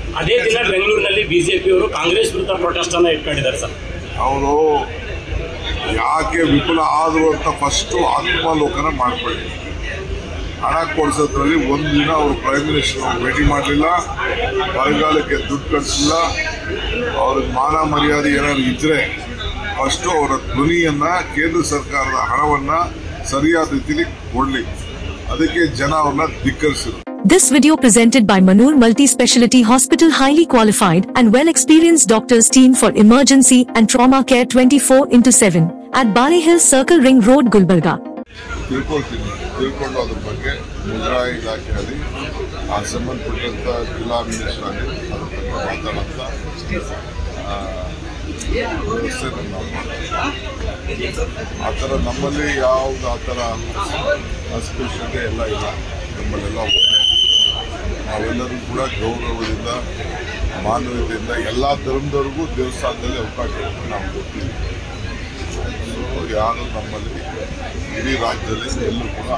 ಅದೇ ದಿನ ಬೆಂಗಳೂರಿನಲ್ಲಿ ಬಿಜೆಪಿಯವರು ಕಾಂಗ್ರೆಸ್ ವಿರುದ್ಧ ಪ್ರೊಟೆಸ್ಟ್ ಅನ್ನ ಇಟ್ಕೊಂಡಿದ್ದಾರೆ ಸರ್ ಅವರು ಯಾಕೆ ವಿಫಲ ಆದರು ಅಂತ ಫಸ್ಟು ಆತ್ಮಾವಲೋಕನ ಮಾಡ್ಕೊಳ್ಳಿ ಹಣ ಕೊಡಿಸೋದ್ರಲ್ಲಿ ಒಂದು ದಿನ ಅವರು ಪ್ರೈಮ್ ಮಿನಿಸ್ಟರ್ ಭೇಟಿ ಮಾಡಲಿಲ್ಲ ಬರಗಾಲಕ್ಕೆ ದುಡ್ಡು ಕಳಿಸಿಲ್ಲ ಅವ್ರಿಗೆ ಮಾನ ಮರ್ಯಾದೆ ಏನಾದ್ರು ಇದ್ರೆ ಫಸ್ಟು ಅವರ ಧ್ವನಿಯನ್ನ ಕೇಂದ್ರ ಸರ್ಕಾರದ ಹಣವನ್ನ ಸರಿಯಾದ ರೀತಿಯಲ್ಲಿ ಕೊಡ್ಲಿ ಅದಕ್ಕೆ ಜನ ಅವ್ರನ್ನ ಧಿಕ್ಕರಿಸಿದ್ರು This video presented by Manur Multi-Speciality Hospital highly qualified and well-experienced doctors team for emergency and trauma care 24 into 7 at Bari Hill Circle Ring Road, Gulbarga. ತಿಳ್ಕೊಳ್ತೀನಿ ತಿಳ್ಕೊಂಡು ಅದ್ರ ಬಗ್ಗೆ ಮುದ್ರಾಯ ಇಲಾಖೆಯಲ್ಲಿ ಆ ಸಂಬಂಧಪಟ್ಟಂತ ಜಿಲ್ಲಾ ಮಿನಿಸ್ಟರ್ ಆಗಲಿ ಅದ್ರ ಬಗ್ಗೆ ಮಾತಾಡಂತ ಆ, ವ್ಯವಸ್ಥೆನ ನಾವು ಮಾಡ್ತೀವಿ. ಆ ಥರ ನಮ್ಮಲ್ಲಿ ಯಾವ್ದು ಆ ಥರ ಅಸ್ಪೃಶ್ಯತೆ ಎಲ್ಲ ಇಲ್ಲ ನಮ್ಮಲ್ಲೆಲ್ಲ ಒಂದೇ ನಾವೆಲ್ಲರೂ ಕೂಡ ಗೌರವದಿಂದ ಮಾನವೀಯತೆಯಿಂದ ಎಲ್ಲ ಧರ್ಮದವ್ರಿಗೂ ದೇವಸ್ಥಾನದಲ್ಲಿ ಅವಕಾಶ ಇರುತ್ತೆ ನಾವು ಕೊಡ್ತೀವಿ ಸೊ ಯಾರು ನಮ್ಮಲ್ಲಿ ಇಡೀ ರಾಜ್ಯದಲ್ಲಿ ಎಲ್ಲೂ ಕೂಡ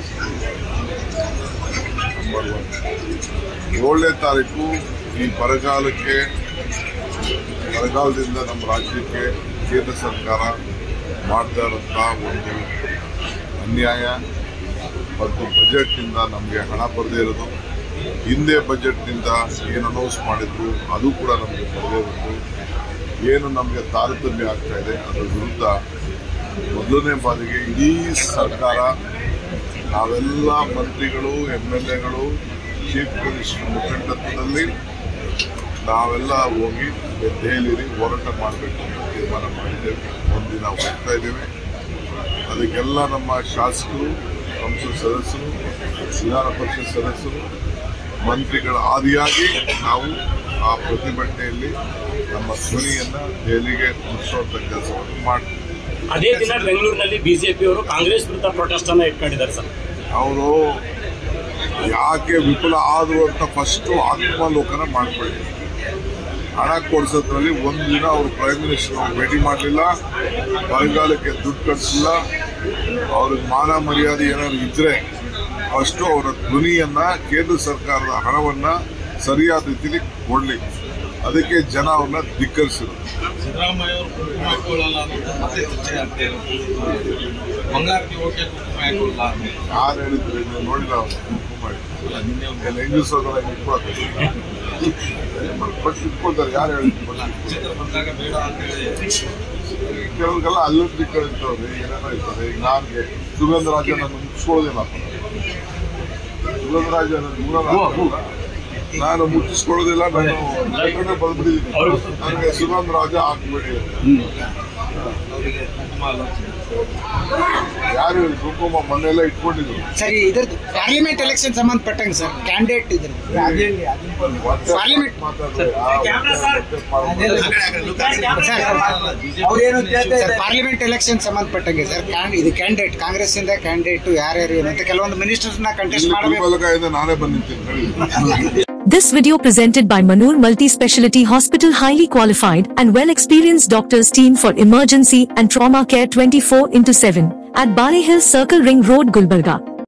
ನಂಬರ್ ಒನ್ ಏಳನೇ ತಾರೀಕು ಈ ಬರಗಾಲಕ್ಕೆ ಬರಗಾಲದಿಂದ ನಮ್ಮ ರಾಜ್ಯಕ್ಕೆ ಕೇಂದ್ರ ಸರ್ಕಾರ ಮಾಡ್ತಾ ಇರೋಂಥ ಒಂದು ಅನ್ಯಾಯ ಮತ್ತು ಬಜೆಟ್ನಿಂದ ನಮಗೆ ಹಣ ಬರದೇ ಇರೋದು ಹಿಂದೆ ಬಜೆಟ್ನಿಂದ ಏನು ಅನೌನ್ಸ್ ಮಾಡಿದ್ರು ಅದು ಕೂಡ ನಮಗೆ ಬರದೇ ಇರೋದು ಏನು ನಮಗೆ ತಾರತಮ್ಯ ಆಗ್ತಾ ಇದೆ ಅದರ ವಿರುದ್ಧ ಮೊದಲನೇ ಬಾರಿಗೆ ಇಡೀ ಸರ್ಕಾರ ನಾವೆಲ್ಲ ಮಂತ್ರಿಗಳು ಎಮ್ ಎಲ್ ಎಗಳು ಚೀಫ್ ಮಿನಿಸ್ಟರ್ ಮುಖಂಡತ್ವದಲ್ಲಿ ನಾವೆಲ್ಲ ಹೋಗಿ ದೆಹಲಿಯಲ್ಲಿ ಹೋರಾಟ ಮಾಡಬೇಕು ಅಂತ ತೀರ್ಮಾನ ಮಾಡಿದ್ದೇವೆ ಒಂದಿನ ಹೋಗ್ತಾ ಇದ್ದೇವೆ ಅದಕ್ಕೆಲ್ಲ ನಮ್ಮ ಶಾಸಕರು ಸಂಸತ್ ಸದಸ್ಯರು ವಿಧಾನ ಪರಿಷತ್ ಸದಸ್ಯರು ಮಂತ್ರಿಗಳ ಆದಿಯಾಗಿ ನಾವು ಆ ಪ್ರತಿಭಟನೆಯಲ್ಲಿ ನಮ್ಮ ಧ್ವನಿಯನ್ನ ದೆಹಲಿಗೆ ಮುಟ್ಟಿಸುವಂತ ಕೆಲಸವನ್ನು ಮಾಡ್ತೀವಿ ಅದೇ ದಿನ ಬೆಂಗಳೂರಿನಲ್ಲಿ ಬಿಜೆಪಿಯವರು ಕಾಂಗ್ರೆಸ್ ವಿರುದ್ಧ ಪ್ರೊಟೆಸ್ಟ್ ಅನ್ನ ಇಟ್ಕೊಂಡಿದ್ದಾರೆ ಸರ್ ಅವರು ಯಾಕೆ ವಿಫಲ ಆದರು ಅಂತ ಫಸ್ಟು ಆತ್ಮಾವಲೋಕನ ಮಾಡ್ಕೊಳ್ಳಿ ಹಣ ಕೊಡಿಸೋದ್ರಲ್ಲಿ ಒಂದು ದಿನ ಅವರು ಪ್ರೈಮ್ ಮಿನಿಸ್ಟರ್ ಭೇಟಿ ಮಾಡಲಿಲ್ಲ ಬರಗಾಲಕ್ಕೆ ದುಡ್ಡು ಕಳಿಸಿಲ್ಲ ಅವ್ರಿಗೆ ಮಾನ ಮರ್ಯಾದೆ ಏನಾದ್ರು ಇದ್ರೆ ಫಸ್ಟು ಅವರ ಧ್ವನಿಯನ್ನ ಕೇಂದ್ರ ಸರ್ಕಾರದ ಹಣವನ್ನ ಸರಿಯಾದ ರೀತಿಯಲ್ಲಿ ಕೊಡ್ಲಿ ಅದಕ್ಕೆ ಜನ ಅವ್ರನ್ನ ಧಿಕ್ಕರಿಸಿದ್ರು ಸಿದ್ದರಾಮಯ್ಯ ಅವರು ಕುಂಕುಮ ಹಾಕೊಳ್ಳಲ್ಲ ಅನ್ನೋದು ಮತ್ತೆ ಚರ್ಚೆ ಆಗ್ತಾ ಇರೋದು ಬಂಗಾರಕ್ಕೆ ಓಕೆ ಕುಂಕುಮ ಹಾಕೊಳ್ಳಲ್ಲ ಅಂತ. ಯಾರು ಹೇಳಿದ್ರು ನೀವು ನೋಡಿಲ್ಲ ಅವ್ರು ಕುಂಕುಮ ಅಲ್ಲ, ನಿನ್ನೆ ಒಂದು ಎಲ್ಲ ಹೆಂಗಸೋದ್ರ ಬಟ್ ಇಟ್ಕೊಳ್ತಾರೆ ಯಾರು ಹೇಳಿದ್ರು ಚಿತ್ರ ಬಂದಾಗ ಬೇಡ ಅಂತ ಹೇಳಿ ಕೆಲವ್ರಿಗೆಲ್ಲ ಅಲ್ಲೊಂದು ದಿಕ್ಕಳಿರ್ತವ್ರಿ ಏನೇನೋ ಇರ್ತದೆ ಈಗ ನನಗೆ ಸುಗಂಧರಾಜ ನಾನು ಮುಚ್ಚಿಸ್ಕೊಳ್ಳೋದಿಲ್ಲ ಸುಗಂಧರಾಜ ನನ್ನ ಮೂಲ ನಾನು ಮುಚ್ಚಿಸ್ಕೊಳ್ಳೋದಿಲ್ಲ ನಾನು ಲೆಟರ್ನೇ ಬರೆದ್ಬಿಟ್ಟಿದ್ದೀನಿ ನನಗೆ ಸುಗಂಧರಾಜ ಹಾಕ್ಬೇಡಿ ಅಂತ. ಅವರಿಗೆ ಕುಂಕುಮ ಅಲ್ಲ ಯಾರು ಹೇಳಿ ಕುಂಕುಮ ಮೊನ್ನೆಲ್ಲ ಇಟ್ಕೊಂಡಿದ್ರು ಸರಿ ಇದ್ರದ್ದು ಪಾರ್ಲಿಮೆಂಟ್ ಎಲೆಕ್ಷನ್ ಸಂಬಂಧಪಟ್ಟಂಗೆ ಸರ್ ಕ್ಯಾಂಡಿಡೇಟ್ ಇದ್ರದ್ದು ಮತ್ತೆ ಪಾರ್ಲಿಮೆಂಟ್ ಮಾತಾಡ್ತಾರೆ. ಆ, ಮತ್ತೆ ಪಾರ್ಲಿಮೆಂಟ್ ಸರ್ ಪಾರ್ಲಿಮೆಂಟ್ ಎಲೆಕ್ಷನ್ ಸಂಬಂಧಪಟ್ಟಂಗೆ ಸರ್ ಕ್ಯಾನ್- ಇದು ಕ್ಯಾಂಡಿಡೇಟ್ ಕಾಂಗ್ರೆಸ್ ಇಂದ ಕ್ಯಾಂಡಿಡೇಟ್ ಯಾರ್ಯಾರು ಮತ್ತೆ ಕೆಲವೊಂದು ಮಿನಿಸ್ಟರ್ಸ್ ನ ಕಂಟೆಸ್ಟ್ ಇಲ್ಲಿ ಮಾಡಬೇಕು ಗುಲ್ಬರ್ಗಾದಿಂದ ನಾನೇ ಬಂದಿದ್ದೀನಿ ಹೇಳಿ This video presented by Manur Multi-Speciality Hospital highly qualified and well-experienced doctors team for emergency and trauma care 24 into 7 at Bari Hill Circle Ring Road, Gulbarga.